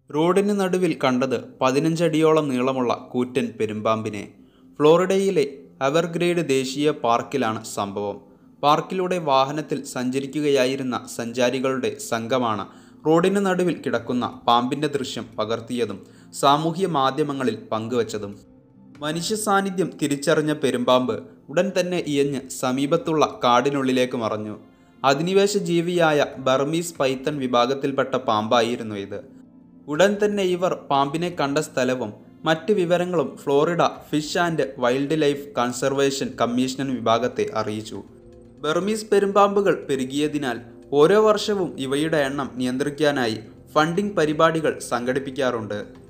റോഡിന് നടുവിൽ കണ്ടത് പതിനഞ്ചടിയോളം നീളമുള്ള കൂറ്റൻ പെരുമ്പാമ്പിനെ ഫ്ലോറിഡയിലെ എവർഗ്രീഡ് ദേശീയ പാർക്കിലാണ് സംഭവം പാർക്കിലൂടെ വാഹനത്തിൽ സഞ്ചരിക്കുകയായിരുന്ന സഞ്ചാരികളുടെ സംഘമാണ് റോഡിന് നടുവിൽ കിടക്കുന്ന പാമ്പിന്റെ ദൃശ്യം പകർത്തിയതും സാമൂഹ്യ മാധ്യമങ്ങളിൽ പങ്കുവച്ചതും മനുഷ്യ സാന്നിധ്യം തിരിച്ചറിഞ്ഞ പെരുമ്പാമ്പ് ഉടൻ തന്നെ ഇയഞ്ഞ് സമീപത്തുള്ള കാടിനുള്ളിലേക്ക് മറഞ്ഞു അധിനിവേശ ജീവിയായ ബർമീസ് പൈത്തൺ വിഭാഗത്തിൽപ്പെട്ട പാമ്പായിരുന്നു ഇത് ഉടൻ തന്നെ ഇവർ പാമ്പിനെ കണ്ട സ്ഥലവും മറ്റ് വിവരങ്ങളും Florida fish and wildlife conservation commission വിഭാഗത്തെ അറിയിച്ചു ബർമീസ് പെരുമ്പാമ്പുകൾ പെരുകിയതിനാൽ ഓരോ വർഷവും ഇവയുടെ എണ്ണം നിയന്ത്രിക്കാനായി ഫണ്ടിംഗ് പരിപാടികൾ സംഘടിപ്പിക്കാറുണ്ട്